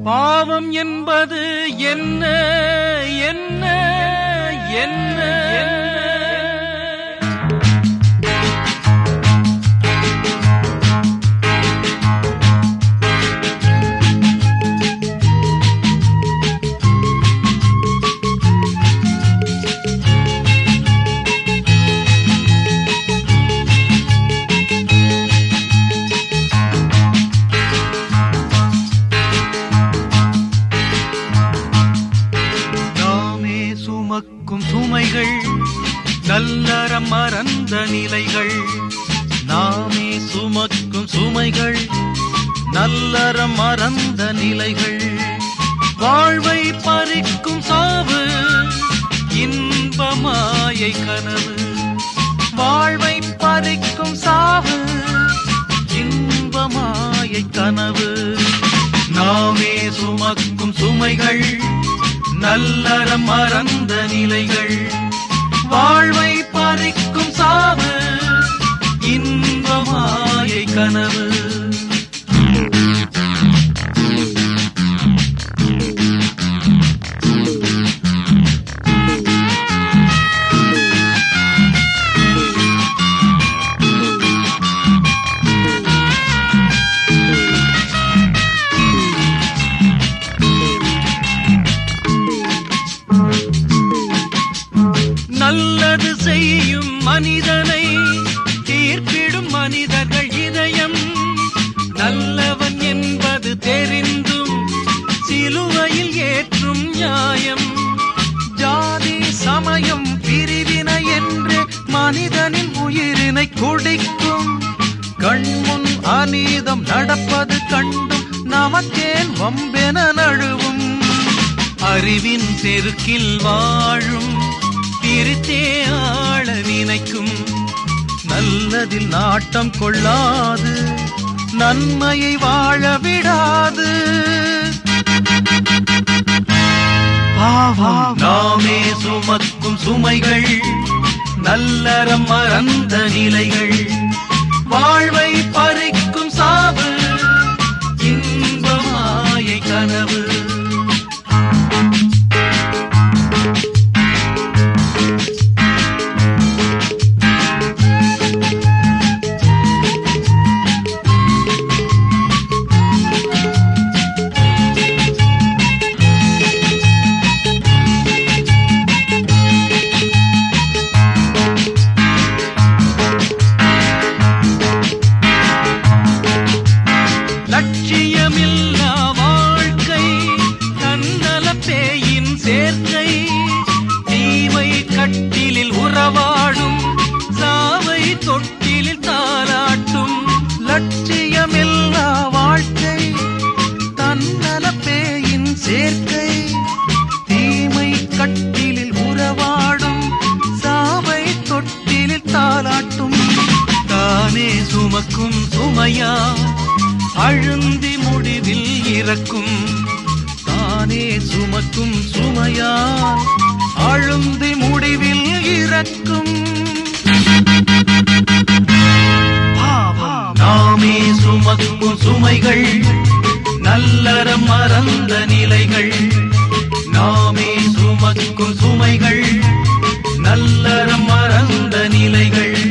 பாவம் என்பது என்ன என்ன என்ன என்ன நாமே சுமக்கும் சுமைகள் நல்லறம் மறந்த நிலைகள் நாமே சுமக்கும் சுமைகள் நல்லறம் மறந்த நிலைகள் வாழ்வை பறிக்கும் சாவு இன்பமாயை கனவு வாழ்வை பறிக்கும் சாவு இன்பமாயை கனவு நாமே சுமக்கும் சுமைகள் நல்லறம் மறந்த நிலைகள் வாழ்வை பறிக்கும் சாவு இன்பமாயை கனவு நல்லது செய்யும் மனிதனை தீர்ப்பிடும் மனிதர்கள் இதயம் நல்லவன் என்பது தெரிந்தும் சிலுவையில் ஏற்றும் நியாயம் ஜாதி சமயம் பிரிவினை என்று மனிதனின் உயிரினை குடிக்கும் கண்முன் அநீதம் நடப்பது கண்டும் நமக்கேன் வம்பென நழுவும் அறிவின் பெருக்கில் வாழும் பிரித்தே ஆள நினைக்கும் நல்லதில் நாட்டம் கொள்ளாது நன்மையை வாழ விடாது பாவம் நாமே சுமக்கும் சுமைகள் நல்லறம் மறந்த நிலைகள் வாழ்வை பறிக்கும் சாவு இன்பமாயை கனவு லட்சியமில்லா வாழ்க்கை தன்னல பேயின் சேர்க்கை தீமை கட்டிலில் உறவாடும் சாவை தொட்டிலில் தாளாட்டும் லட்சியமில்லா வாழ்க்கை தன்னல பேயின் சேர்க்கை தீமை கட்டிலில் உறவாடும் சாவை தொட்டிலில் தாளாட்டும் தானே சுமக்கும் சுமையா அழுந்தி முடிவில் இறக்கும் தானே சுமக்கும் சுமையா அழுந்தி முடிவில் இறக்கும் பாவம் நாமே சுமக்கும் சுமைகள் நல்லறம் மறந்த நிலைகள் நாமே சுமக்கும் சுமைகள் நல்லறம் மறந்த நிலைகள்